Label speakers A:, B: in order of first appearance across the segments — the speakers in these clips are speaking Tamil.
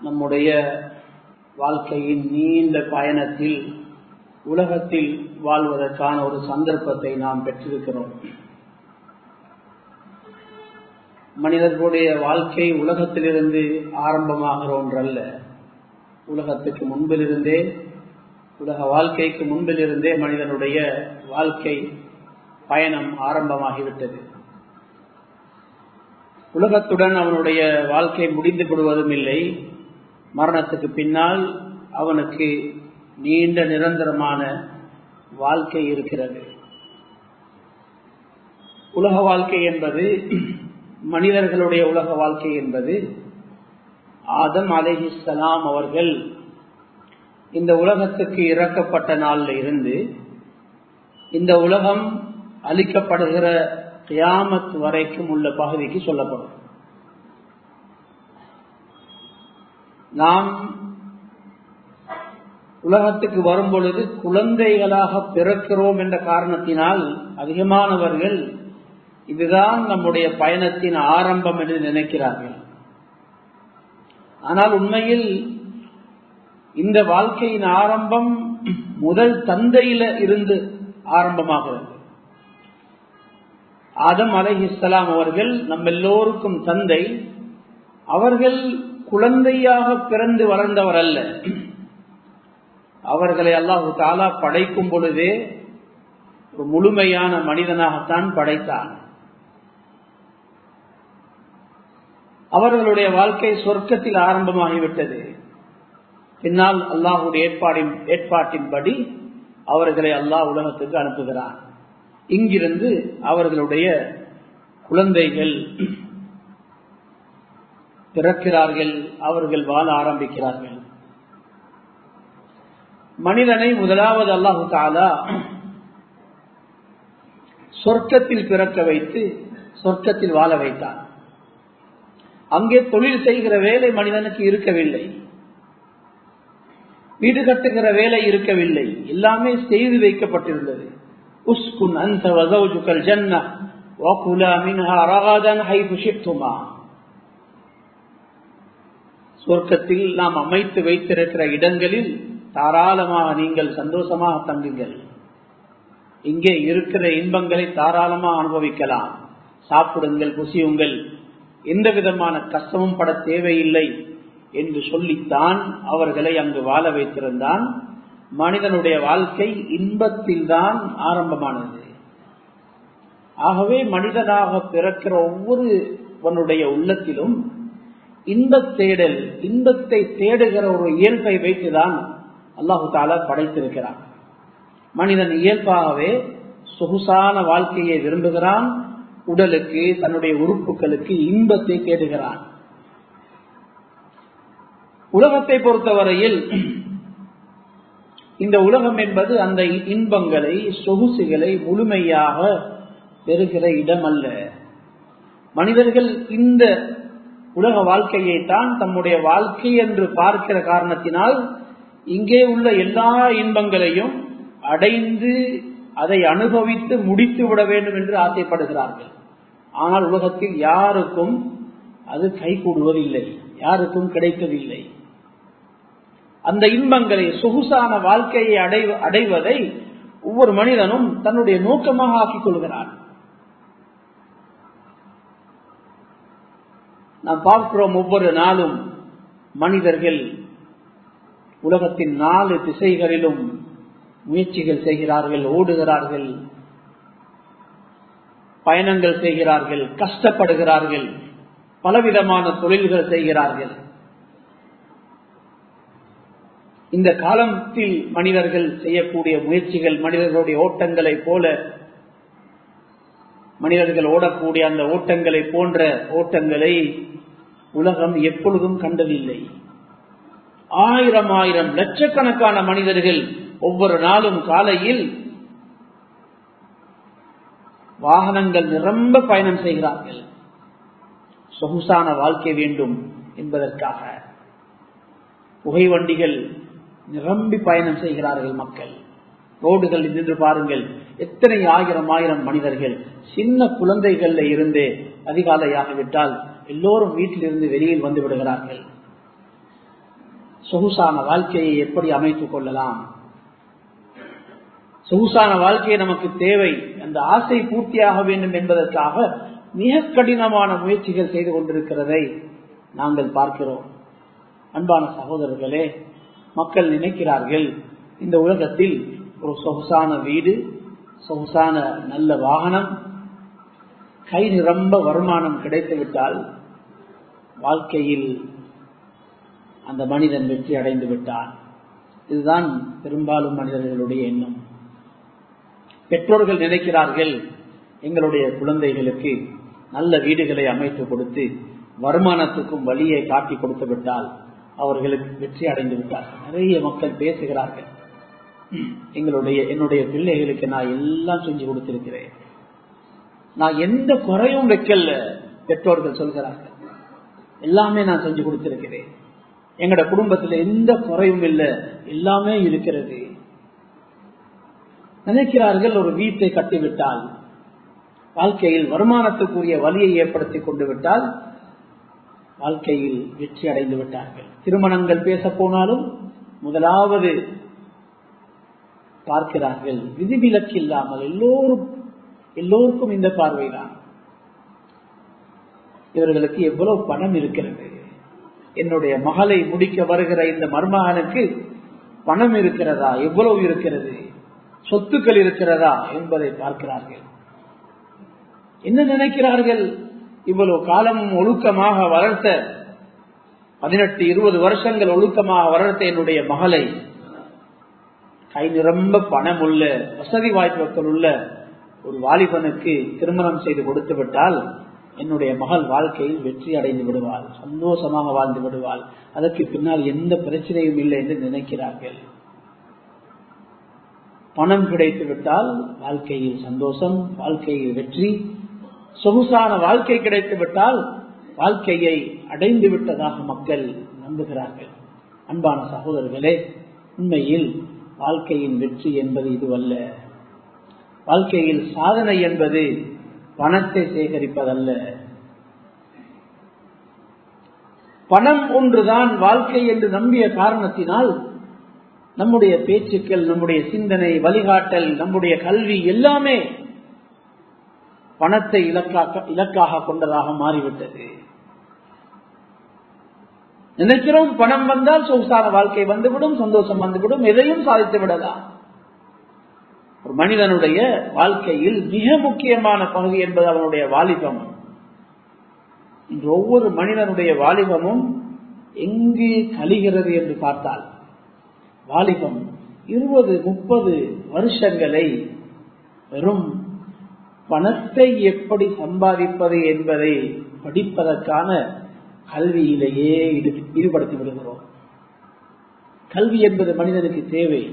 A: நம்முடைய வாழ்க்கையின் நீண்ட பயணத்தில் உலகத்தில் வாழ்வதற்கான ஒரு சந்தர்ப்பத்தை நாம் பெற்றிருக்கிறோம் மனிதர்களுடைய வாழ்க்கை உலகத்திலிருந்து ஆரம்பமாகிற ஒன்றல்ல உலகத்துக்கு முன்பிலிருந்தே உலக வாழ்க்கைக்கு முன்பிலிருந்தே மனிதனுடைய வாழ்க்கை பயணம் ஆரம்பமாகிவிட்டது உலகத்துடன் அவனுடைய வாழ்க்கை முடிந்து விடுவதும் இல்லை மரணத்துக்கு பின்னால் அவனுக்கு நீண்ட நிரந்தரமான வாழ்க்கை இருக்கிறது உலக வாழ்க்கை என்பது மனிதர்களுடைய உலக வாழ்க்கை என்பது ஆதம் அலிஹிஸ்லாம் அவர்கள் இந்த உலகத்துக்கு இறக்கப்பட்ட நாளில் இருந்து இந்த உலகம் அளிக்கப்படுகிற கியாமத் வரைக்கும் உள்ள பகுதிக்கு சொல்லப்படும் நாம் உலகத்துக்கு வரும் பொழுது குழந்தைகளாக பிறக்கிறோம் என்ற காரணத்தினால் அதிகமானவர்கள் இதுதான் நம்முடைய பயணத்தின் ஆரம்பம் என்று நினைக்கிறார்கள் ஆனால் உண்மையில் இந்த வாழ்க்கையின் ஆரம்பம் முதல் தந்தையில இருந்து ஆரம்பமாகிறது ஆதம் அலஹிஸ்லாம் அவர்கள் நம்ம எல்லோருக்கும் தந்தை அவர்கள் குழந்தையாக பிறந்து வளர்ந்தவர் அல்ல அவர்களை அல்லாஹு தாலா படைக்கும் பொழுதே ஒரு முழுமையான மனிதனாகத்தான் படைத்தான் அவர்களுடைய வாழ்க்கை சொர்க்கத்தில் ஆரம்பமாகிவிட்டது பின்னால் அல்லாஹுடைய ஏற்பாடின் ஏற்பாட்டின்படி அவர்களை அல்லாஹ் உலகத்துக்கு அனுப்புகிறான் இங்கிருந்து அவர்களுடைய குழந்தைகள் பிறக்கிறார்கள் அவர்கள் வாழ ஆரம்பிக்கிறார்கள் மனிதனை முதலாவது அல்லாஹு தாலா சொர்க்கத்தில் பிறக்க வைத்து சொர்க்கத்தில் வாழ வைத்தான் அங்கே தொழில் செய்கிற வேலை மனிதனுக்கு இருக்கவில்லை வீடு கட்டுகிற வேலை இருக்கவில்லை எல்லாமே செய்து வைக்கப்பட்டிருந்தது உஸ்குன் அந்த வசவுஜுக்கல் ஜன்னா وَكُلَا مِنْهَا رَغَدًا حَيْثُ شِئْتُمَا சொர்க்கத்தில் நாம் அமைத்து வைத்திருக்கிற இடங்களில் தாராளமாக நீங்கள் சந்தோஷமாக தங்குங்கள் இங்கே இருக்கிற இன்பங்களை தாராளமாக அனுபவிக்கலாம் சாப்பிடுங்கள் புசியுங்கள் எந்த விதமான கஷ்டமும் பட தேவையில்லை என்று சொல்லித்தான் அவர்களை அங்கு வாழ வைத்திருந்தான் மனிதனுடைய வாழ்க்கை இன்பத்தில் தான் ஆரம்பமானது ஆகவே மனிதனாக பிறக்கிற ஒவ்வொருவனுடைய உள்ளத்திலும் இன்பத் தேடல் இன்பத்தை தேடுகிற ஒரு இயல்பை வைத்துதான் அல்லாஹு தாலா படைத்திருக்கிறான் மனிதன் இயல்பாகவே சொகுசான வாழ்க்கையை விரும்புகிறான் உடலுக்கு தன்னுடைய உறுப்புகளுக்கு இன்பத்தை தேடுகிறான் உலகத்தை பொறுத்தவரையில் இந்த உலகம் என்பது அந்த இன்பங்களை சொகுசுகளை முழுமையாக பெறுகிற இடம் அல்ல மனிதர்கள் இந்த உலக வாழ்க்கையை தான் தம்முடைய வாழ்க்கை என்று பார்க்கிற காரணத்தினால் இங்கே உள்ள எல்லா இன்பங்களையும் அடைந்து அதை அனுபவித்து முடித்து விட வேண்டும் என்று ஆசைப்படுகிறார்கள் ஆனால் உலகத்தில் யாருக்கும் அது கைகூடுவதில்லை யாருக்கும் கிடைப்பதில்லை அந்த இன்பங்களை சொகுசான வாழ்க்கையை அடை அடைவதை ஒவ்வொரு மனிதனும் தன்னுடைய நோக்கமாக ஆக்கிக் கொள்கிறான் நாம் பார்க்கிறோம் ஒவ்வொரு நாளும் மனிதர்கள் உலகத்தின் நாலு திசைகளிலும் முயற்சிகள் செய்கிறார்கள் ஓடுகிறார்கள் பயணங்கள் செய்கிறார்கள் கஷ்டப்படுகிறார்கள் பலவிதமான தொழில்கள் செய்கிறார்கள் இந்த காலத்தில் மனிதர்கள் செய்யக்கூடிய முயற்சிகள் மனிதர்களுடைய ஓட்டங்களை போல மனிதர்கள் ஓடக்கூடிய அந்த ஓட்டங்களை போன்ற ஓட்டங்களை உலகம் எப்பொழுதும் கண்டதில்லை ஆயிரம் ஆயிரம் லட்சக்கணக்கான மனிதர்கள் ஒவ்வொரு நாளும் காலையில் வாகனங்கள் நிரம்ப பயணம் செய்கிறார்கள் சொகுசான வாழ்க்கை வேண்டும் என்பதற்காக புகை வண்டிகள் நிரம்பி பயணம் செய்கிறார்கள் மக்கள் ரோடுகள் நின்று பாருங்கள் எத்தனை ஆயிரம் ஆயிரம் மனிதர்கள் சின்ன குழந்தைகள்ல இருந்து அதிகாலையாகிவிட்டால் எல்லோரும் வீட்டிலிருந்து வெளியில் வந்து விடுகிறார்கள் சொகுசான வாழ்க்கையை எப்படி அமைத்துக் கொள்ளலாம் சொகுசான வாழ்க்கையை நமக்கு தேவை அந்த ஆசை பூர்த்தியாக வேண்டும் என்பதற்காக மிக கடினமான முயற்சிகள் செய்து கொண்டிருக்கிறதை நாங்கள் பார்க்கிறோம் அன்பான சகோதரர்களே மக்கள் நினைக்கிறார்கள் இந்த உலகத்தில் ஒரு சொகுசான வீடு சொகுசான நல்ல வாகனம் கை நிரம்ப வருமானம் கிடைத்துவிட்டால் வாழ்க்கையில் அந்த மனிதன் வெற்றி அடைந்து விட்டான் இதுதான் பெரும்பாலும் மனிதர்களுடைய எண்ணம் பெற்றோர்கள் நினைக்கிறார்கள் எங்களுடைய குழந்தைகளுக்கு நல்ல வீடுகளை அமைத்து கொடுத்து வருமானத்துக்கும் வழியை காட்டி கொடுத்து விட்டால் அவர்களுக்கு வெற்றி அடைந்து விட்டார்கள் நிறைய மக்கள் பேசுகிறார்கள் எங்களுடைய என்னுடைய பிள்ளைகளுக்கு நான் எல்லாம் செஞ்சு கொடுத்திருக்கிறேன் நான் எந்த குறையும் வைக்கல பெற்றோர்கள் சொல்கிறார்கள் எல்லாமே நான் செஞ்சு கொடுத்திருக்கிறேன் எங்கட குடும்பத்துல எந்த குறையும் இல்லை எல்லாமே இருக்கிறது நினைக்கிறார்கள் ஒரு வீட்டை கட்டிவிட்டால் வாழ்க்கையில் வருமானத்துக்குரிய வழியை ஏற்படுத்தி கொண்டு விட்டால் வாழ்க்கையில் வெற்றி அடைந்து விட்டார்கள் திருமணங்கள் பேச போனாலும் முதலாவது பார்க்கிறார்கள் விதிவிலக்கு இல்லாமல் எல்லோரும் எல்லோருக்கும் இந்த பார்வைதான் இவர்களுக்கு எவ்வளவு பணம் இருக்கிறது என்னுடைய மகளை முடிக்க வருகிற இந்த மருமகனுக்கு பணம் இருக்கிறதா எவ்வளவு இருக்கிறது சொத்துக்கள் இருக்கிறதா என்பதை பார்க்கிறார்கள் என்ன நினைக்கிறார்கள் இவ்வளவு காலமும் ஒழுக்கமாக வளர்த்த பதினெட்டு இருபது வருஷங்கள் ஒழுக்கமாக வளர்த்த என்னுடைய மகளை கை நிரம்ப பணம் உள்ள வசதி வாய்ப்புகள் உள்ள ஒரு வாலிபனுக்கு திருமணம் செய்து கொடுத்து விட்டால் என்னுடைய மகள் வாழ்க்கையில் வெற்றி அடைந்து விடுவாள் சந்தோஷமாக வாழ்ந்து விடுவாள் அதற்கு பின்னால் எந்த பிரச்சனையும் இல்லை என்று நினைக்கிறார்கள் பணம் கிடைத்து விட்டால் வாழ்க்கையில் சந்தோஷம் வாழ்க்கையில் வெற்றி சொகுசான வாழ்க்கை கிடைத்து விட்டால் வாழ்க்கையை அடைந்து விட்டதாக மக்கள் நம்புகிறார்கள் அன்பான சகோதரர்களே உண்மையில் வாழ்க்கையின் வெற்றி என்பது இதுவல்ல வாழ்க்கையில் சாதனை என்பது பணத்தை சேகரிப்பதல்ல பணம் ஒன்றுதான் வாழ்க்கை என்று நம்பிய காரணத்தினால் நம்முடைய பேச்சுக்கள் நம்முடைய சிந்தனை வழிகாட்டல் நம்முடைய கல்வி எல்லாமே பணத்தை இலக்காக இலக்காக கொண்டதாக மாறிவிட்டது நினைக்கிறோம் பணம் வந்தால் சொகுசான வாழ்க்கை வந்துவிடும் சந்தோஷம் வந்துவிடும் எதையும் சாதித்து விடலாம் ஒரு மனிதனுடைய வாழ்க்கையில் மிக முக்கியமான பகுதி என்பது அவனுடைய வாலிபம் இன்று ஒவ்வொரு மனிதனுடைய வாலிபமும் எங்கு கழிகிறது என்று பார்த்தால் வாலிபம் இருபது முப்பது வருஷங்களை வெறும் பணத்தை எப்படி சம்பாதிப்பது என்பதை படிப்பதற்கான கல்வியிலேயே ஈடுபடுத்தி விடுகிறோம் கல்வி என்பது மனிதனுக்கு தேவை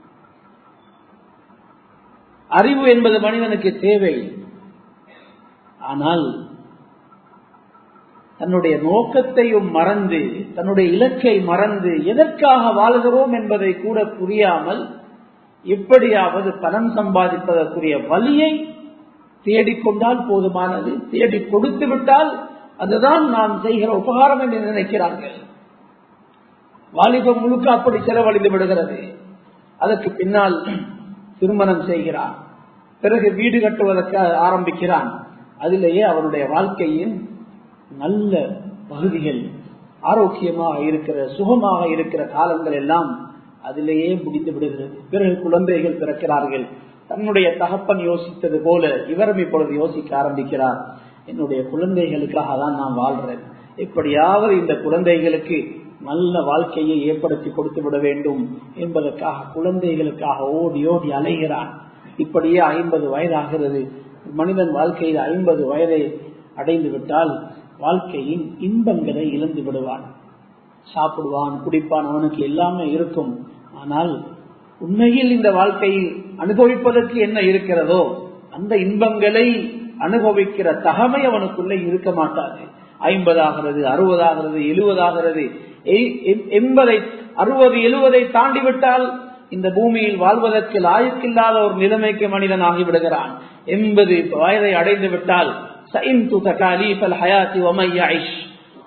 A: அறிவு என்பது மனிதனுக்கு தேவை ஆனால் தன்னுடைய நோக்கத்தையும் மறந்து தன்னுடைய இலக்கை மறந்து எதற்காக வாழ்கிறோம் என்பதை கூட புரியாமல் எப்படியாவது பணம் சம்பாதிப்பதற்குரிய வழியை தேடிக்கொண்டால் போதுமானது தேடி கொடுத்து விட்டால் அதுதான் நாம் செய்கிற உபகாரம் என்று நினைக்கிறார்கள் வாலிபம் முழுக்க அப்படி செலவழிந்து விடுகிறது அதற்கு பின்னால் திருமணம் செய்கிறான் பிறகு வீடு கட்டுவதற்கு ஆரம்பிக்கிறான் அதிலேயே அவனுடைய வாழ்க்கையின் நல்ல பகுதிகள் ஆரோக்கியமாக இருக்கிற சுகமாக இருக்கிற காலங்கள் எல்லாம் அதிலேயே முடிந்து விடுகிறது பிறகு குழந்தைகள் பிறக்கிறார்கள் தன்னுடைய தகப்பன் யோசித்தது போல இவரும் இப்பொழுது யோசிக்க ஆரம்பிக்கிறார் என்னுடைய குழந்தைகளுக்காக தான் நான் வாழ்றேன் எப்படியாவது இந்த குழந்தைகளுக்கு நல்ல வாழ்க்கையை ஏற்படுத்தி கொடுத்து விட வேண்டும் என்பதற்காக குழந்தைகளுக்காக ஓடி ஓடி அலைகிறான் இப்படியே ஐம்பது வயதாகிறது மனிதன் வாழ்க்கையில் ஐம்பது வயதை அடைந்து விட்டால் வாழ்க்கையின் இன்பங்களை இழந்து விடுவான் சாப்பிடுவான் குடிப்பான் அவனுக்கு எல்லாமே இருக்கும் ஆனால் உண்மையில் இந்த வாழ்க்கையை அனுபவிப்பதற்கு என்ன இருக்கிறதோ அந்த இன்பங்களை அனுபவிக்கிற தகமை அவனுக்குள்ளே இருக்க மாட்டாது ஐம்பதாகிறது அறுபதாகிறது எழுபதாகிறது எண்பதை அறுபது எழுபதை தாண்டி விட்டால் இந்த பூமியில் வாழ்வதற்கு லாயக்கில்லாத ஒரு நிலைமைக்கு மனிதன் ஆகிவிடுகிறான் எண்பது வயதை அடைந்து விட்டால்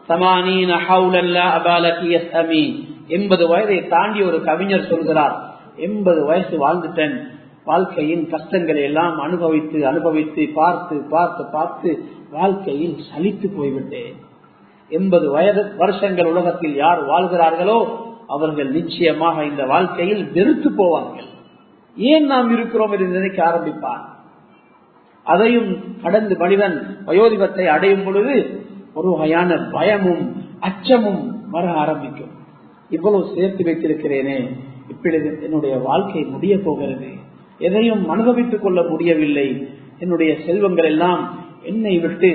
A: சமானீன ஹவுலல்லா அபாலகி எஸ் அமீன் எண்பது வயதை தாண்டி ஒரு கவிஞர் சொல்கிறார் எண்பது வயசு வாழ்ந்துட்டேன் வாழ்க்கையின் கஷ்டங்களை எல்லாம் அனுபவித்து அனுபவித்து பார்த்து பார்த்து பார்த்து வாழ்க்கையில் சலித்து போய்விட்டேன் எண்பது வயது வருஷங்கள் உலகத்தில் யார் வாழ்கிறார்களோ அவர்கள் நிச்சயமாக இந்த வாழ்க்கையில் வெறுத்து போவார்கள் ஏன் நாம் இருக்கிறோம் என்று நினைக்க ஆரம்பிப்பார் அதையும் கடந்து மனிதன் வயோதிபத்தை அடையும் பொழுது ஒரு வகையான பயமும் அச்சமும் வர ஆரம்பிக்கும் இவ்வளவு சேர்த்து வைத்திருக்கிறேனே இப்பொழுது என்னுடைய வாழ்க்கை முடிய போகிறது எதையும் அனுபவித்துக் கொள்ள முடியவில்லை என்னுடைய செல்வங்கள் எல்லாம் என்னை விட்டு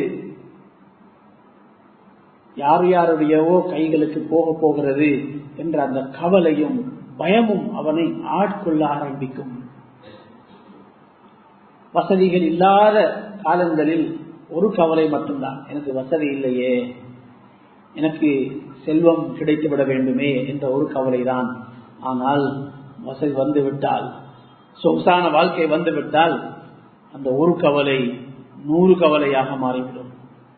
A: யார் யாருடையவோ கைகளுக்கு போக போகிறது என்ற அந்த கவலையும் பயமும் அவனை ஆட்கொள்ள ஆரம்பிக்கும் வசதிகள் இல்லாத காலங்களில் ஒரு கவலை மட்டும்தான் எனக்கு வசதி இல்லையே எனக்கு செல்வம் கிடைத்துவிட வேண்டுமே என்ற ஒரு கவலை தான் ஆனால் வசதி வந்து விட்டால் சொகுசான வாழ்க்கை வந்து விட்டால் அந்த ஒரு கவலை நூறு கவலையாக மாறிவிடும்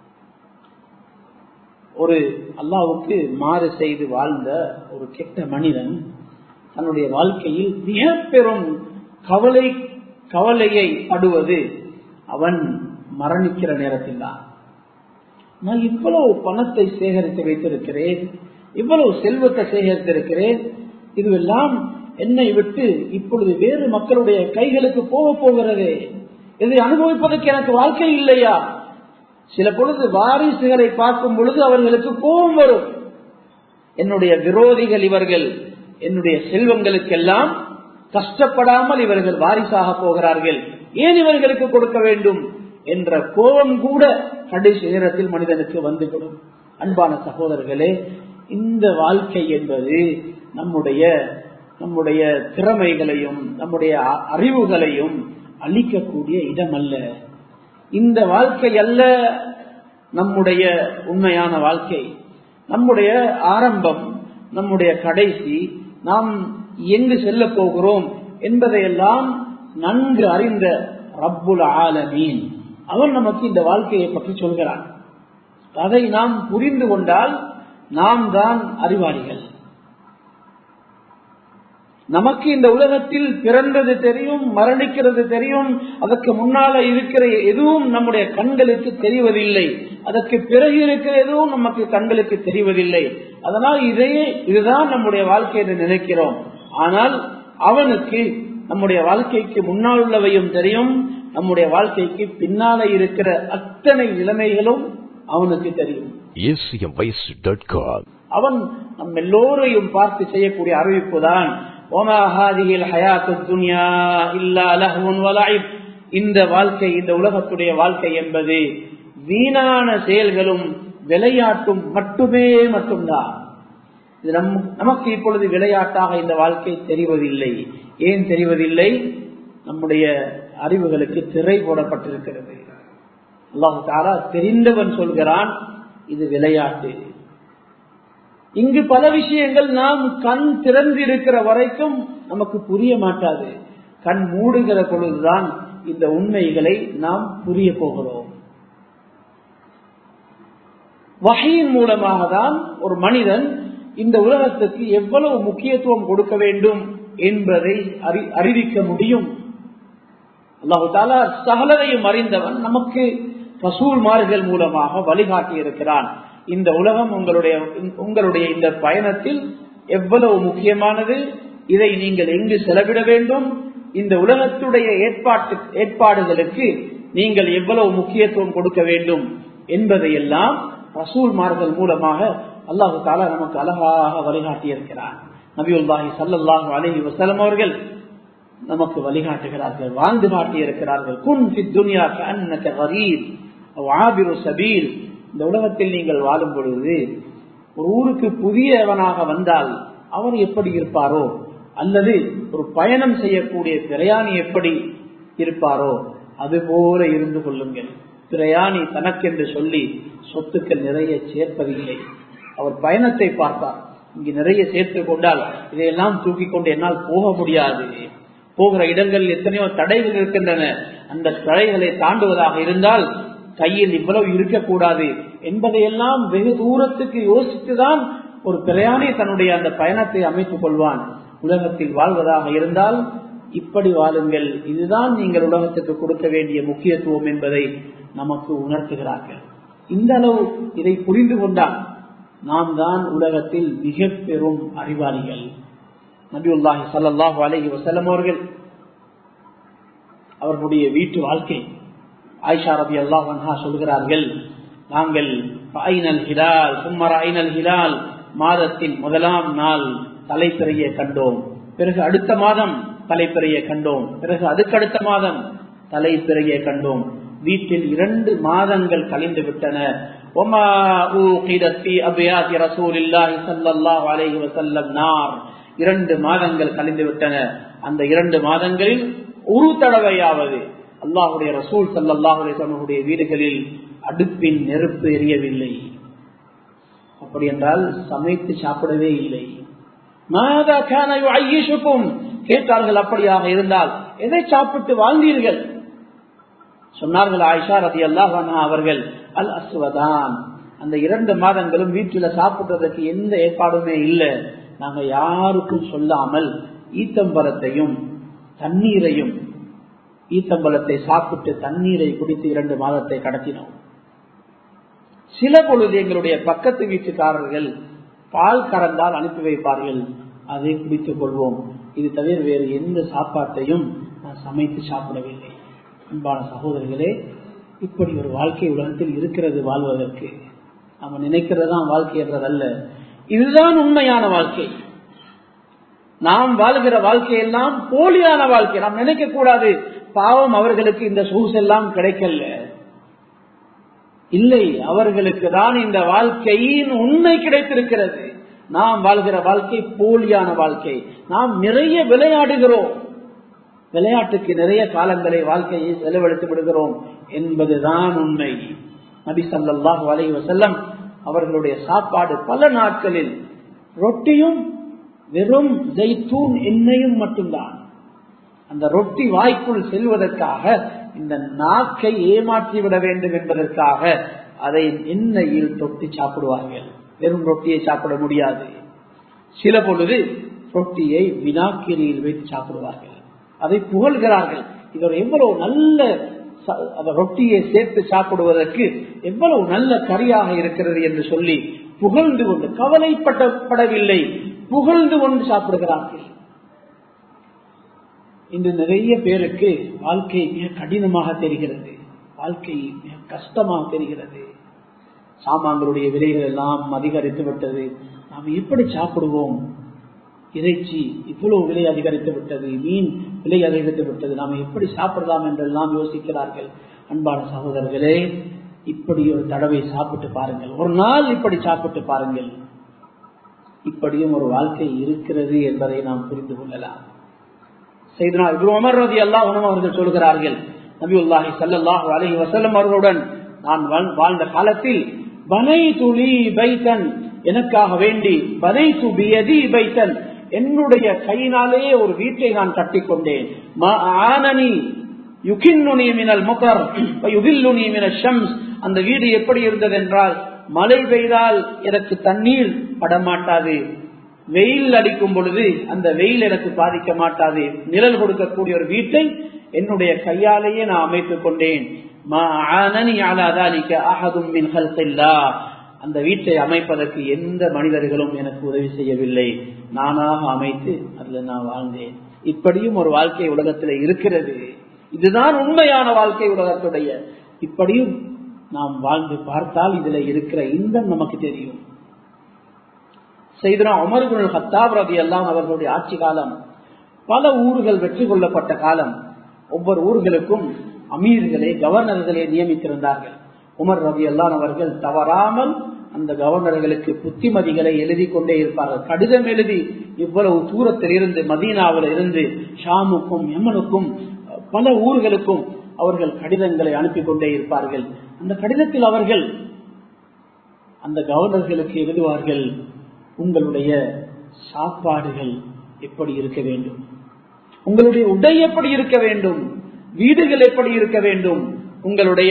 A: ஒரு அல்லாவுக்கு மாறு செய்து வாழ்ந்த ஒரு கெட்ட மனிதன் தன்னுடைய வாழ்க்கையில் மிக பெரும் கவலை கவலையை படுவது அவன் மரணிக்கிற நேரத்தில் தான் நான் இவ்வளவு பணத்தை சேகரித்து வைத்திருக்கிறேன் இவ்வளவு செல்வத்தை சேகரித்திருக்கிறேன் இதுவெல்லாம் என்னை விட்டு இப்பொழுது வேறு மக்களுடைய கைகளுக்கு போக போகிறது இதை அனுபவிப்பதற்கு எனக்கு வாழ்க்கை இல்லையா சில பொழுது வாரிசுகளை பார்க்கும் பொழுது அவர்களுக்கு கோபம் வரும் என்னுடைய விரோதிகள் இவர்கள் என்னுடைய செல்வங்களுக்கெல்லாம் கஷ்டப்படாமல் இவர்கள் வாரிசாக போகிறார்கள் ஏன் இவர்களுக்கு கொடுக்க வேண்டும் என்ற கோபம் கூட கடைசி நேரத்தில் மனிதனுக்கு வந்துவிடும் அன்பான சகோதரர்களே இந்த வாழ்க்கை என்பது நம்முடைய நம்முடைய திறமைகளையும் நம்முடைய அறிவுகளையும் அளிக்கக்கூடிய இடம் அல்ல இந்த வாழ்க்கை அல்ல நம்முடைய உண்மையான வாழ்க்கை நம்முடைய ஆரம்பம் நம்முடைய கடைசி நாம் எங்கு செல்ல போகிறோம் என்பதையெல்லாம் நன்கு அறிந்த ரப்புல் ஆலமீன் அவன் நமக்கு இந்த வாழ்க்கையை பற்றி சொல்கிறான் அதை நாம் புரிந்து கொண்டால் நாம் தான் அறிவாளிகள் நமக்கு இந்த உலகத்தில் பிறந்தது தெரியும் மரணிக்கிறது தெரியும் அதற்கு முன்னால இருக்கிற எதுவும் நம்முடைய கண்களுக்கு தெரிவதில்லை அதற்கு பிறகு இருக்கிற எதுவும் நமக்கு கண்களுக்கு தெரிவதில்லை அதனால் இதையே இதுதான் நம்முடைய வாழ்க்கை என்று நினைக்கிறோம் ஆனால் அவனுக்கு நம்முடைய வாழ்க்கைக்கு முன்னால் உள்ளவையும் தெரியும் நம்முடைய வாழ்க்கைக்கு பின்னால இருக்கிற அத்தனை நிலைமைகளும் அவனுக்கு தெரியும் அவன் நம் எல்லோரையும் பார்த்து செய்யக்கூடிய அறிவிப்பு தான் இந்த வாழ்க்கை இந்த உலகத்துடைய வாழ்க்கை என்பது வீணான செயல்களும் விளையாட்டும் மட்டுமே மட்டும்தான் இது நம் நமக்கு இப்பொழுது விளையாட்டாக இந்த வாழ்க்கை தெரிவதில்லை ஏன் தெரிவதில்லை நம்முடைய அறிவுகளுக்கு திரை போடப்பட்டிருக்கிறது அல்லாஹு தாரா தெரிந்தவன் சொல்கிறான் இது விளையாட்டு இங்கு பல விஷயங்கள் நாம் கண் திறந்திருக்கிற வரைக்கும் நமக்கு புரிய மாட்டாது கண் மூடுகிற பொழுதுதான் இந்த உண்மைகளை நாம் புரிய போகிறோம் வகையின் மூலமாக தான் ஒரு மனிதன் இந்த உலகத்துக்கு எவ்வளவு முக்கியத்துவம் கொடுக்க வேண்டும் என்பதை அறிவிக்க முடியும் அல்லாஹு தாலா சகலரையும் அறிந்தவன் நமக்கு ரசூல்மார்கள் மூலமாக வழிகாட்டி இருக்கிறான் இந்த உலகம் உங்களுடைய உங்களுடைய இந்த பயணத்தில் எவ்வளவு முக்கியமானது இதை நீங்கள் எங்கு செலவிட வேண்டும் இந்த உலகத்துடைய ஏற்பாட்டு ஏற்பாடுகளுக்கு நீங்கள் எவ்வளவு முக்கியத்துவம் கொடுக்க வேண்டும் என்பதையெல்லாம் ரசூல்மார்கள் மூலமாக அல்லாஹு தாலா நமக்கு அழகாக வழிகாட்டி இருக்கிறார் நபியுல்லாஹி சல்லாஹூ அலஹி வசலம் அவர்கள் நமக்கு வழிகாட்டுகிறார்கள் வாழ்ந்து காட்டி இருக்கிறார்கள் குன் துனியா சபீல் இந்த உலகத்தில் நீங்கள் வாழும் பொழுது ஒரு ஊருக்கு புதியவனாக வந்தால் அவர் எப்படி இருப்பாரோ அல்லது ஒரு பயணம் செய்யக்கூடிய பிரயாணி எப்படி இருப்பாரோ அதுபோல இருந்து கொள்ளுங்கள் பிரயாணி தனக்கென்று சொல்லி சொத்துக்கள் நிறைய சேர்ப்பதில்லை அவர் பயணத்தை பார்த்தார் இங்கு நிறைய சேர்த்து கொண்டால் இதையெல்லாம் தூக்கி கொண்டு என்னால் போக முடியாது போகிற இடங்கள் எத்தனையோ தடைகள் இருக்கின்றன அந்த தடைகளை தாண்டுவதாக இருந்தால் கையில் இவ்வளவு இருக்கக்கூடாது என்பதையெல்லாம் வெகு தூரத்துக்கு யோசித்துதான் ஒரு பிரயாணி தன்னுடைய அந்த பயணத்தை அமைத்துக் கொள்வான் உலகத்தில் வாழ்வதாக இருந்தால் இப்படி வாழுங்கள் இதுதான் நீங்கள் உலகத்துக்கு கொடுக்க வேண்டிய முக்கியத்துவம் என்பதை நமக்கு உணர்த்துகிறார்கள் இந்த அளவு இதை புரிந்து கொண்டால் நாம் தான் உலகத்தில் மிக பெரும் அறிவாளிகள் நபியுல்லாஹி சல்லாஹூ அலஹி வசல்லம் அவர்கள் அவர்களுடைய வீட்டு வாழ்க்கை ஆயிஷா ரபி அல்லாஹ் சொல்கிறார்கள் நாங்கள் ஐநல் ஹிலால் சும்மர் ஐநல் ஹிலால் மாதத்தின் முதலாம் நாள் தலைப்பிறையை கண்டோம் பிறகு அடுத்த மாதம் தலைப்பிறையை கண்டோம் பிறகு அதுக்கடுத்த மாதம் தலைப்பிறையை கண்டோம் வீட்டில் இரண்டு மாதங்கள் கழிந்து விட்டன இரண்டு மாதங்கள் கழிந்து விட்டன அந்த இரண்டு மாதங்களில் ஒரு தடவையாவது அல்லாஹுடைய ரசூல் சல்லாஹுடைய வீடுகளில் அடுப்பின் நெருப்பு எரியவில்லை அப்படி என்றால் சமைத்து சாப்பிடவே இல்லை கேட்டார்கள் அப்படியாக இருந்தால் எதை சாப்பிட்டு வாழ்ந்தீர்கள் சொன்னார்கள் ஆயிஷா ரதி அல்லாஹ் அவர்கள் அல் அஸ்வதான் அந்த இரண்டு மாதங்களும் வீட்டுல சாப்பிடுறதுக்கு எந்த ஏற்பாடுமே இல்லை நாங்க யாருக்கும் சொல்லாமல் ஈத்தம்பரத்தையும் தண்ணீரையும் ஈத்தம்பலத்தை சாப்பிட்டு தண்ணீரை குடித்து இரண்டு மாதத்தை கடத்தினோம் சில பொழுது எங்களுடைய பக்கத்து வீட்டுக்காரர்கள் பால் கறந்தால் அனுப்பி வைப்பார்கள் அதை குடித்துக் கொள்வோம் இது தவிர வேறு எந்த சாப்பாட்டையும் நான் சமைத்து சாப்பிடவில்லை அன்பான சகோதரர்களே இப்படி ஒரு வாழ்க்கை உலகத்தில் இருக்கிறது வாழ்வதற்கு நம்ம நினைக்கிறதுதான் வாழ்க்கை என்றதல்ல இதுதான் உண்மையான வாழ்க்கை நாம் வாழ்கிற வாழ்க்கையெல்லாம் போலியான வாழ்க்கை நாம் நினைக்க கூடாது பாவம் அவர்களுக்கு இந்த சூஸ் எல்லாம் கிடைக்கல இல்லை அவர்களுக்கு தான் இந்த வாழ்க்கையின் உண்மை கிடைத்திருக்கிறது நாம் வாழ்கிற வாழ்க்கை போலியான வாழ்க்கை நாம் நிறைய விளையாடுகிறோம் விளையாட்டுக்கு நிறைய காலங்களை வாழ்க்கையை செலவழித்து விடுகிறோம் என்பதுதான் உண்மை நபி சல்லாஹ் வலை வசல்லம் அவர்களுடைய சாப்பாடு பல நாட்களில் ரொட்டியும் வெறும் ஜெய்தூன் எண்ணெயும் மட்டும்தான் அந்த ரொட்டி வாய்க்குள் செல்வதற்காக இந்த நாக்கை ஏமாற்றி விட வேண்டும் என்பதற்காக அதை எண்ணெயில் தொட்டி சாப்பிடுவார்கள் வெறும் ரொட்டியை சாப்பிட முடியாது சில பொழுது ரொட்டியை வினாக்கிரியில் வைத்து சாப்பிடுவார்கள் அதை புகழ்கிறார்கள் இவர் எவ்வளவு நல்ல அந்த ரொட்டியை சேர்த்து சாப்பிடுவதற்கு எவ்வளவு நல்ல கறியாக இருக்கிறது என்று சொல்லி புகழ்ந்து கொண்டு கவலைப்படப்படவில்லை புகழ்ந்து கொண்டு சாப்பிடுகிறார்கள் இன்று நிறைய பேருக்கு வாழ்க்கை மிக கடினமாக தெரிகிறது வாழ்க்கை மிக கஷ்டமாக தெரிகிறது சாமான்களுடைய விலைகள் எல்லாம் அதிகரித்து விட்டது நாம் எப்படி சாப்பிடுவோம் இறைச்சி இவ்வளவு விலை அதிகரித்து விட்டது மீன் விலை அதிகரித்து விட்டது நாம் எப்படி சாப்பிடலாம் என்றெல்லாம் யோசிக்கிறார்கள் அன்பான சகோதரர்களே இப்படி ஒரு தடவை சாப்பிட்டு பாருங்கள் ஒரு நாள் இப்படி சாப்பிட்டு பாருங்கள் இப்படியும் ஒரு வாழ்க்கை இருக்கிறது என்பதை நாம் புரிந்து கொள்ளலாம் செய்தனா இப்ரு உமர் ரதி அல்லாஹ் அவர்கள் சொல்கிறார்கள் நபி உல்லாஹி சல்லாஹு அலஹி வசல்லம் அவர்களுடன் நான் வாழ்ந்த காலத்தில் பனை துளி பைத்தன் எனக்காக வேண்டி பனை துபியதி பைத்தன் என்னுடைய கையினாலே ஒரு வீட்டை நான் கட்டிக்கொண்டேன் அந்த வீடு எப்படி இருந்தது என்றால் மழை பெய்தால் எனக்கு தண்ணீர் படமாட்டாது வெயில் அடிக்கும் பொழுது அந்த வெயில் எனக்கு பாதிக்க மாட்டாது நிழல் கொடுக்கக்கூடிய ஒரு வீட்டை என்னுடைய கையாலேயே நான் அமைத்துக் கொண்டேன் அந்த வீட்டை அமைப்பதற்கு எந்த மனிதர்களும் எனக்கு உதவி செய்யவில்லை நானாக அமைத்து அதுல நான் வாழ்ந்தேன் இப்படியும் ஒரு வாழ்க்கை உலகத்தில் இருக்கிறது இதுதான் உண்மையான வாழ்க்கை உலகத்துடைய இப்படியும் நாம் வாழ்ந்து பார்த்தால் இதுல இருக்கிற இன்பம் நமக்கு தெரியும் செய்தனா உமர்குல் ஹத்தாப் ரவி எல்லாம் அவர்களுடைய ஆட்சி காலம் பல ஊர்கள் வெற்றி கொள்ளப்பட்ட காலம் ஒவ்வொரு ஊர்களுக்கும் அமீர்களை கவர்னர்களை நியமித்திருந்தார்கள் உமர் ரவி அல்லான் அவர்கள் தவறாமல் அந்த கவர்னர்களுக்கு புத்திமதிகளை எழுதி கொண்டே இருப்பார்கள் கடிதம் எழுதி இவ்வளவு தூரத்தில் இருந்து மதீனாவில் இருந்து ஷாமுக்கும் யமனுக்கும் பல ஊர்களுக்கும் அவர்கள் கடிதங்களை அனுப்பி கொண்டே இருப்பார்கள் அந்த கடிதத்தில் அவர்கள் அந்த கவர்னர்களுக்கு எழுதுவார்கள் உங்களுடைய சாப்பாடுகள் எப்படி இருக்க வேண்டும் உங்களுடைய உடை எப்படி இருக்க வேண்டும் வீடுகள் எப்படி இருக்க வேண்டும் உங்களுடைய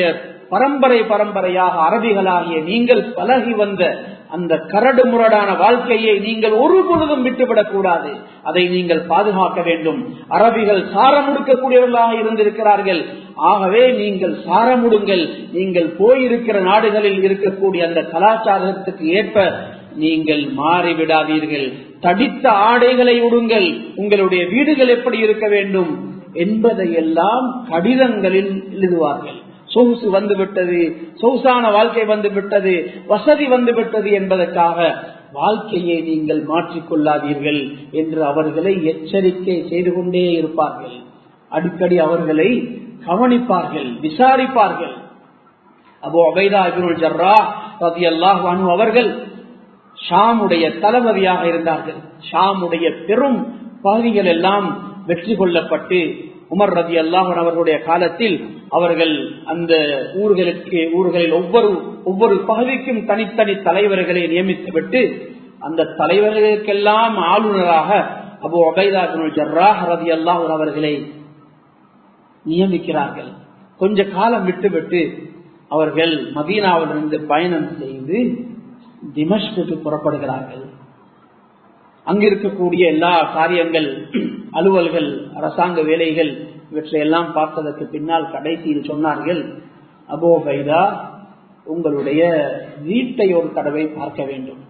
A: பரம்பரை பரம்பரையாக அரபிகளாகிய நீங்கள் பழகி வந்த அந்த கரடு முரடான வாழ்க்கையை நீங்கள் ஒரு பொழுதும் விட்டுவிடக் கூடாது அதை நீங்கள் பாதுகாக்க வேண்டும் அரபிகள் சாரமுடுக்கக்கூடியவர்களாக இருந்திருக்கிறார்கள் ஆகவே நீங்கள் சாரமுடுங்கள் நீங்கள் போயிருக்கிற நாடுகளில் இருக்கக்கூடிய அந்த கலாச்சாரத்துக்கு ஏற்ப நீங்கள் மாறிவிடாதீர்கள் தடித்த ஆடைகளை உடுங்கள் உங்களுடைய வீடுகள் எப்படி இருக்க வேண்டும் என்பதையெல்லாம் கடிதங்களில் எழுதுவார்கள் சொகுசு வந்துவிட்டது சொகுசான வாழ்க்கை வந்து விட்டது வசதி வந்து விட்டது என்பதற்காக வாழ்க்கையை நீங்கள் மாற்றிக்கொள்ளாதீர்கள் என்று அவர்களை எச்சரிக்கை செய்து கொண்டே இருப்பார்கள் அடிக்கடி அவர்களை கவனிப்பார்கள் விசாரிப்பார்கள் அபோ அபைதா இபினுல் ஜர்ரா ரதி அல்லாஹ் அவர்கள் ஷாமுடைய தளபதியாக இருந்தார்கள் ஷாமுடைய பெரும் பகுதிகள் எல்லாம் வெற்றி கொள்ளப்பட்டு உமர் ரதி அல்லாஹன் அவர்களுடைய காலத்தில் அவர்கள் அந்த ஊர்களுக்கு ஊர்களில் ஒவ்வொரு ஒவ்வொரு பகுதிக்கும் தனித்தனி தலைவர்களை நியமித்துவிட்டு அந்த தலைவர்களுக்கெல்லாம் ஆளுநராக அபு அபைதா ஜர்ராஹ் ரதி அல்லாஹன் அவர்களை நியமிக்கிறார்கள் கொஞ்ச காலம் விட்டுவிட்டு அவர்கள் மதீனாவிலிருந்து பயணம் செய்து திமஷ்குக்கு புறப்படுகிறார்கள் அங்கிருக்கக்கூடிய எல்லா காரியங்கள் அலுவல்கள் அரசாங்க வேலைகள் இவற்றையெல்லாம் பார்த்ததற்கு பின்னால் கடைசியில் சொன்னார்கள் அபோ பைதா உங்களுடைய வீட்டை ஒரு தடவை பார்க்க வேண்டும்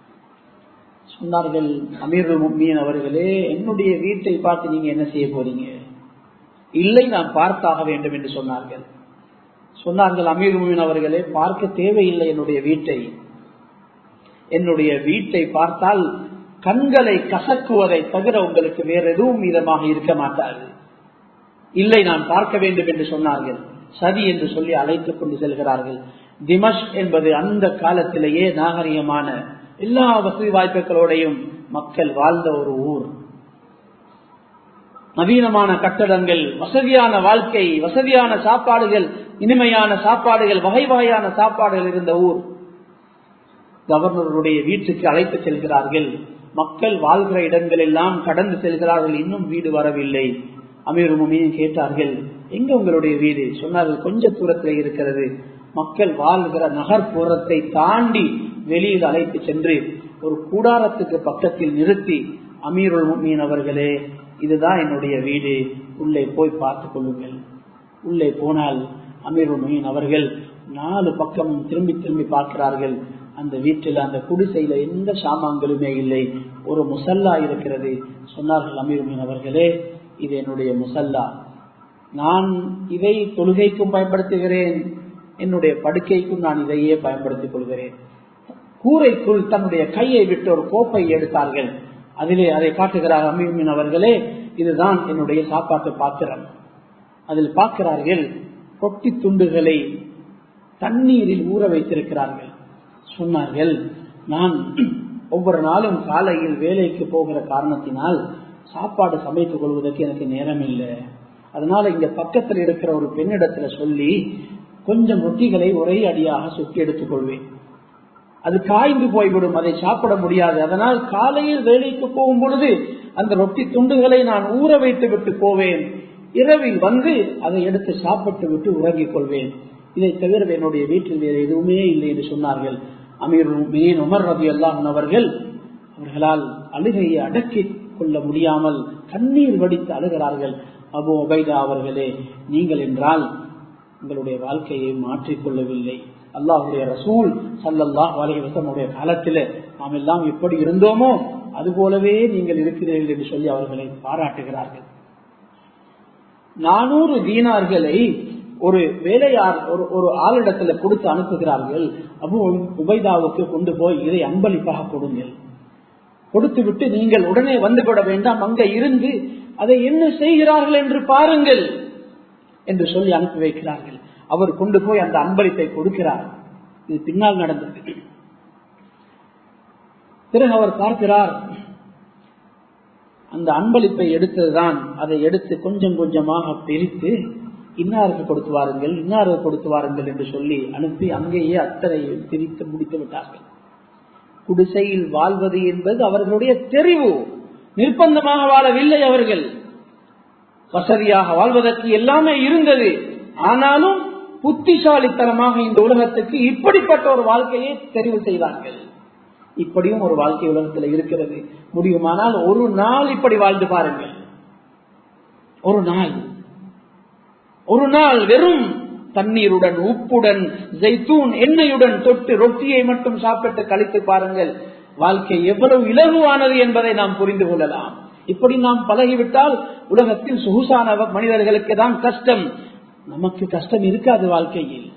A: சொன்னார்கள் அமீர் மீன் அவர்களே என்னுடைய வீட்டை பார்த்து நீங்க என்ன செய்ய போறீங்க இல்லை நான் பார்த்தாக வேண்டும் என்று சொன்னார்கள் சொன்னார்கள் அமீர் மீன் அவர்களே பார்க்க தேவையில்லை என்னுடைய வீட்டை என்னுடைய வீட்டை பார்த்தால் கண்களை கசக்குவதை தவிர உங்களுக்கு வேற எதுவும் மீதமாக இருக்க மாட்டாது இல்லை நான் பார்க்க வேண்டும் என்று சொன்னார்கள் சதி என்று சொல்லி அழைத்துக் கொண்டு செல்கிறார்கள் திமஷ் என்பது அந்த காலத்திலேயே நாகரிகமான எல்லா வசதி வாய்ப்புகளோடையும் மக்கள் வாழ்ந்த ஒரு ஊர் நவீனமான கட்டடங்கள் வசதியான வாழ்க்கை வசதியான சாப்பாடுகள் இனிமையான சாப்பாடுகள் வகை வகையான சாப்பாடுகள் இருந்த ஊர் கவர்னருடைய வீட்டுக்கு அழைத்து செல்கிறார்கள் மக்கள் வாழ்கிற இடங்கள் எல்லாம் கடந்து செல்கிறார்கள் இன்னும் வீடு வரவில்லை அமீர் முமியும் கேட்டார்கள் எங்க உங்களுடைய வீடு சொன்னார்கள் கொஞ்ச தூரத்தில் இருக்கிறது மக்கள் வாழ்கிற நகர்ப்புறத்தை தாண்டி வெளியில் அழைத்து சென்று ஒரு கூடாரத்துக்கு பக்கத்தில் நிறுத்தி அமீருல் முமீன் அவர்களே இதுதான் என்னுடைய வீடு உள்ளே போய் பார்த்துக் கொள்ளுங்கள் உள்ளே போனால் அமீருல் முமீன் அவர்கள் நாலு பக்கமும் திரும்பி திரும்பி பார்க்கிறார்கள் அந்த வீட்டில் அந்த குடிசையில எந்த சாமான்களுமே இல்லை ஒரு முசல்லா இருக்கிறது சொன்னார்கள் அமீர் அவர்களே இது என்னுடைய முசல்லா நான் இதை தொழுகைக்கும் பயன்படுத்துகிறேன் என்னுடைய படுக்கைக்கும் நான் இதையே பயன்படுத்திக் கொள்கிறேன் கூரைக்குள் தன்னுடைய கையை விட்டு ஒரு கோப்பை எடுத்தார்கள் அதிலே அதை காட்டுகிறார் அமீமின் அவர்களே இதுதான் என்னுடைய சாப்பாட்டு பாத்திரம் அதில் பார்க்கிறார்கள் கொட்டி துண்டுகளை தண்ணீரில் ஊற வைத்திருக்கிறார்கள் சொன்னார்கள் நான் ஒவ்வொரு நாளும் காலையில் வேலைக்கு போகிற காரணத்தினால் சாப்பாடு சமைத்துக் கொள்வதற்கு எனக்கு நேரம் இல்லை அதனால இங்க பக்கத்தில் இருக்கிற ஒரு பெண்ணிடத்துல சொல்லி கொஞ்சம் ரொட்டிகளை ஒரே அடியாக சுற்றி எடுத்துக் கொள்வேன் அது காய்ந்து போய்விடும் அதை சாப்பிட முடியாது அதனால் காலையில் வேலைக்கு போகும் பொழுது அந்த ரொட்டி துண்டுகளை நான் ஊற வைத்து விட்டு போவேன் இரவில் வந்து அதை எடுத்து சாப்பிட்டு விட்டு உறங்கிக் கொள்வேன் இதை தவிர என்னுடைய வீட்டில் வேறு எதுவுமே இல்லை என்று சொன்னார்கள் அமீர் மீன் உமர் ரபி அல்லாஹன் அவர்கள் அவர்களால் அழுகையை அடக்கிக் கொள்ள முடியாமல் கண்ணீர் வடித்து அழுகிறார்கள் அபு ஒபைதா அவர்களே நீங்கள் என்றால் உங்களுடைய வாழ்க்கையை மாற்றிக்கொள்ளவில்லை அல்லாஹுடைய ரசூல் சல்லல்லாஹ் அலைவசனுடைய காலத்தில் நாம் எல்லாம் எப்படி இருந்தோமோ அது போலவே நீங்கள் இருக்கிறீர்கள் என்று சொல்லி அவர்களை பாராட்டுகிறார்கள் நானூறு தீனார்களை ஒரு வேலையார் ஒரு ஒரு ஆளிடத்துல கொடுத்து அனுப்புகிறார்கள் அபு உபைதாவுக்கு கொண்டு போய் இதை அன்பளிப்பாக கொடுங்கள் கொடுத்து விட்டு நீங்கள் உடனே வந்து விட வேண்டாம் அங்க இருந்து அதை என்ன செய்கிறார்கள் என்று பாருங்கள் என்று சொல்லி அனுப்பி வைக்கிறார்கள் அவர் கொண்டு போய் அந்த அன்பளிப்பை கொடுக்கிறார் இது பின்னால் நடந்தது பிறகு அவர் பார்க்கிறார் அந்த அன்பளிப்பை எடுத்ததுதான் அதை எடுத்து கொஞ்சம் கொஞ்சமாக பிரித்து இன்னாருக்கு கொடுத்து வாருங்கள் இன்னாருக்கு கொடுத்து வாருங்கள் என்று சொல்லி அனுப்பி அங்கேயே அத்தனை பிரித்து முடித்து விட்டார்கள் குடிசையில் வாழ்வது என்பது அவர்களுடைய தெரிவு நிர்பந்தமாக வாழவில்லை அவர்கள் வசதியாக வாழ்வதற்கு எல்லாமே இருந்தது ஆனாலும் புத்திசாலித்தனமாக இந்த உலகத்துக்கு இப்படிப்பட்ட ஒரு வாழ்க்கையை தெரிவு செய்தார்கள் இப்படியும் ஒரு வாழ்க்கை உலகத்தில் இருக்கிறது முடியுமானால் ஒரு நாள் இப்படி வாழ்ந்து பாருங்கள் ஒரு நாள் ஒரு நாள் வெறும் தண்ணீருடன் உப்புடன் ஜெய்தூன் எண்ணெயுடன் தொட்டு ரொட்டியை மட்டும் சாப்பிட்டு கழித்து பாருங்கள் வாழ்க்கை எவ்வளவு இலகுவானது என்பதை நாம் புரிந்து கொள்ளலாம் இப்படி நாம் பழகிவிட்டால் உலகத்தில் சொகுசான மனிதர்களுக்கு தான் கஷ்டம் நமக்கு கஷ்டம் இருக்காது வாழ்க்கையில்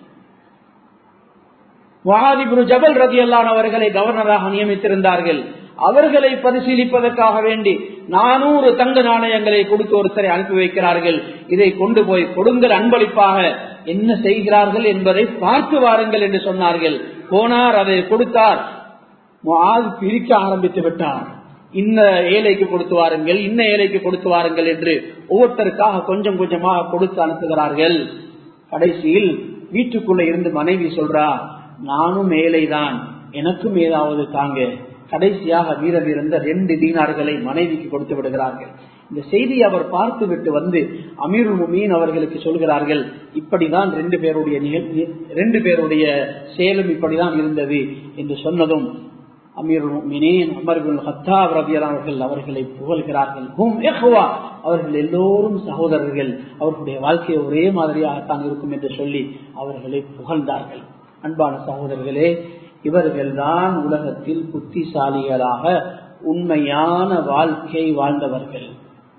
A: வாதிபுரு ஜபல் ரதி அவர்களை கவர்னராக நியமித்திருந்தார்கள் அவர்களை பரிசீலிப்பதற்காக வேண்டி நானூறு தங்க நாணயங்களை கொடுத்து ஒருத்தரை அனுப்பி வைக்கிறார்கள் இதை கொண்டு போய் கொடுங்கள் அன்பளிப்பாக என்ன செய்கிறார்கள் என்பதை பார்த்து வாருங்கள் என்று சொன்னார்கள் போனார் அதை கொடுத்தார் பிரிக்க ஆரம்பித்து விட்டார் இன்ன ஏழைக்கு கொடுத்து வாருங்கள் இன்ன ஏழைக்கு கொடுத்து வாருங்கள் என்று ஒவ்வொருத்தருக்காக கொஞ்சம் கொஞ்சமாக கொடுத்து அனுப்புகிறார்கள் கடைசியில் வீட்டுக்குள்ள இருந்து மனைவி சொல்றா நானும் ஏழைதான் எனக்கும் ஏதாவது தாங்க கடைசியாக மீதம் இருந்த ரெண்டு தீனார்களை மனைவிக்கு கொடுத்து விடுகிறார்கள் இந்த செய்தியை அவர் பார்த்து விட்டு வந்து அமீருல் முமீன் அவர்களுக்கு சொல்கிறார்கள் இப்படிதான் ரெண்டு பேருடைய நிகழ்ச்சி ரெண்டு பேருடைய செயலும் இப்படிதான் இருந்தது என்று சொன்னதும் அமீருல் முமினீன் அமர் பின் ஹத்தாப் ரபியலான் அவர்கள் அவர்களை புகழ்கிறார்கள் ஹும் எஹ்வா அவர்கள் எல்லோரும் சகோதரர்கள் அவர்களுடைய வாழ்க்கை ஒரே மாதிரியாகத்தான் இருக்கும் என்று சொல்லி அவர்களை புகழ்ந்தார்கள் அன்பான சகோதரர்களே இவர்கள்தான் உலகத்தில் புத்திசாலிகளாக உண்மையான வாழ்க்கை வாழ்ந்தவர்கள்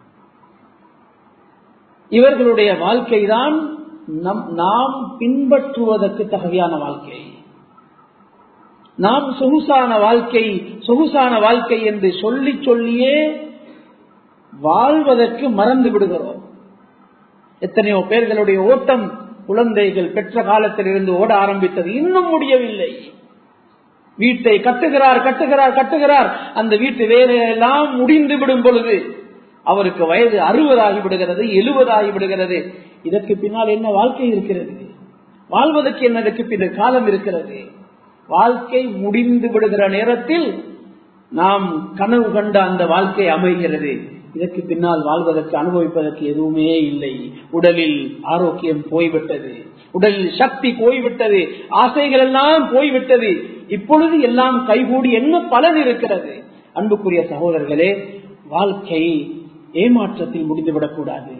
A: இவர்களுடைய வாழ்க்கைதான் நம் நாம் பின்பற்றுவதற்கு தகுதியான வாழ்க்கை நாம் சொகுசான வாழ்க்கை சொகுசான வாழ்க்கை என்று சொல்லி சொல்லியே வாழ்வதற்கு மறந்து விடுகிறோம் எத்தனையோ பேர்களுடைய ஓட்டம் குழந்தைகள் பெற்ற காலத்தில் இருந்து ஓட ஆரம்பித்தது இன்னும் முடியவில்லை வீட்டை கட்டுகிறார் கட்டுகிறார் கட்டுகிறார் அந்த வீட்டு வேலையெல்லாம் முடிந்து விடும் பொழுது அவருக்கு வயது அறுபதாகி விடுகிறது எழுபதாகி விடுகிறது இதற்கு பின்னால் என்ன வாழ்க்கை இருக்கிறது வாழ்வதற்கு என்னதற்கு பின்னர் காலம் இருக்கிறது வாழ்க்கை முடிந்து விடுகிற நேரத்தில் நாம் கனவு கண்ட அந்த வாழ்க்கை அமைகிறது இதற்கு பின்னால் வாழ்வதற்கு அனுபவிப்பதற்கு எதுவுமே இல்லை உடலில் ஆரோக்கியம் போய்விட்டது உடலில் சக்தி போய்விட்டது ஆசைகள் எல்லாம் போய்விட்டது இப்பொழுது எல்லாம் கைகூடி என்ன பலன் இருக்கிறது அன்புக்குரிய சகோதரர்களே வாழ்க்கை ஏமாற்றத்தில் முடிந்துவிடக்கூடாது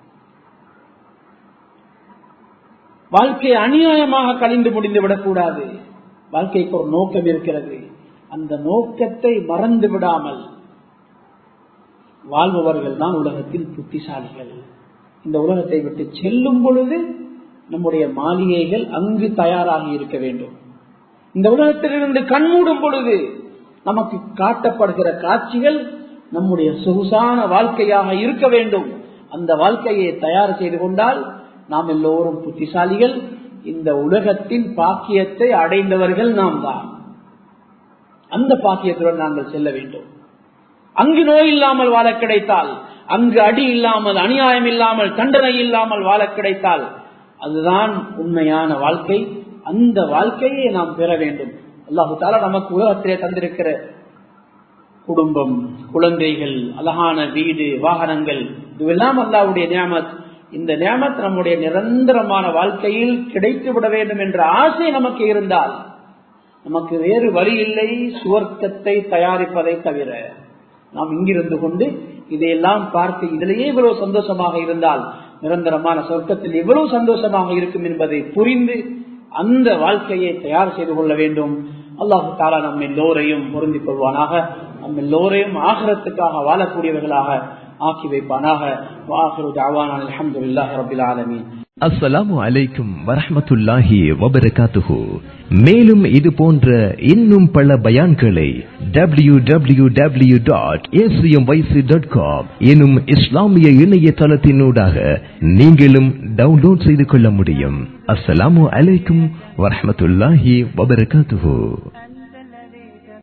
A: வாழ்க்கை அநியாயமாக கழிந்து முடிந்துவிடக்கூடாது வாழ்க்கைக்கு ஒரு நோக்கம் இருக்கிறது அந்த நோக்கத்தை மறந்து விடாமல் வாழ்பவர்கள் தான் உலகத்தில் புத்திசாலிகள் இந்த உலகத்தை விட்டு செல்லும் பொழுது நம்முடைய மாளிகைகள் அங்கு தயாராகி இருக்க வேண்டும் இந்த உலகத்திலிருந்து கண்மூடும் பொழுது நமக்கு காட்டப்படுகிற காட்சிகள் நம்முடைய சொகுசான வாழ்க்கையாக இருக்க வேண்டும் அந்த வாழ்க்கையை தயார் செய்து கொண்டால் நாம் எல்லோரும் புத்திசாலிகள் இந்த உலகத்தின் பாக்கியத்தை அடைந்தவர்கள் நாம் தான் அந்த பாக்கியத்துடன் நாங்கள் செல்ல வேண்டும் அங்கு நோய் இல்லாமல் வாழ கிடைத்தால் அங்கு அடி இல்லாமல் அநியாயம் இல்லாமல் தண்டனை இல்லாமல் வாழ கிடைத்தால் அதுதான் உண்மையான வாழ்க்கை அந்த வாழ்க்கையை நாம் பெற வேண்டும் அல்லாஹு தாலா நமக்கு உலகத்திலே தந்திருக்கிற குடும்பம் குழந்தைகள் அழகான வீடு வாகனங்கள் இதுவெல்லாம் அல்லாவுடைய நியமத் இந்த நியமத் நம்முடைய நிரந்தரமான வாழ்க்கையில் கிடைத்து விட வேண்டும் என்ற ஆசை நமக்கு இருந்தால் நமக்கு வேறு வழி இல்லை சுவர்க்கத்தை தயாரிப்பதை தவிர நாம் இங்கிருந்து கொண்டு இதையெல்லாம் பார்த்து இதிலேயே இவ்வளவு சந்தோஷமாக இருந்தால் நிரந்தரமான சொர்க்கத்தில் எவ்வளவு சந்தோஷமாக இருக்கும் என்பதை புரிந்து அந்த வாழ்க்கையை தயார் செய்து கொள்ள வேண்டும் அல்லாஹு தாலா நம்ம எல்லோரையும் பொருந்திக் கொள்வானாக நம்ம எல்லோரையும் ஆகரத்துக்காக வாழக்கூடியவர்களாக ஆக்கி வைப்பானாக வாஹிரு தாவான அலமதுல்லாஹி ரபில் ஆலமீன்
B: அஸ்ஸலாமு அலைக்கும் வரஹ்மத்துல்லாஹி வபரகாத்துஹு மேலும் இது போன்ற இன்னும் பல பயான்களை W W W dot dot com எனும் இஸ்லாமிய இணையதளத்தினூடாக நீங்களும் டவுன்லோட் செய்து கொள்ள முடியும் அஸ்ஸலாமு அலைக்கும் வரஹ்மத்துல்லாஹி வபரகாத்துஹு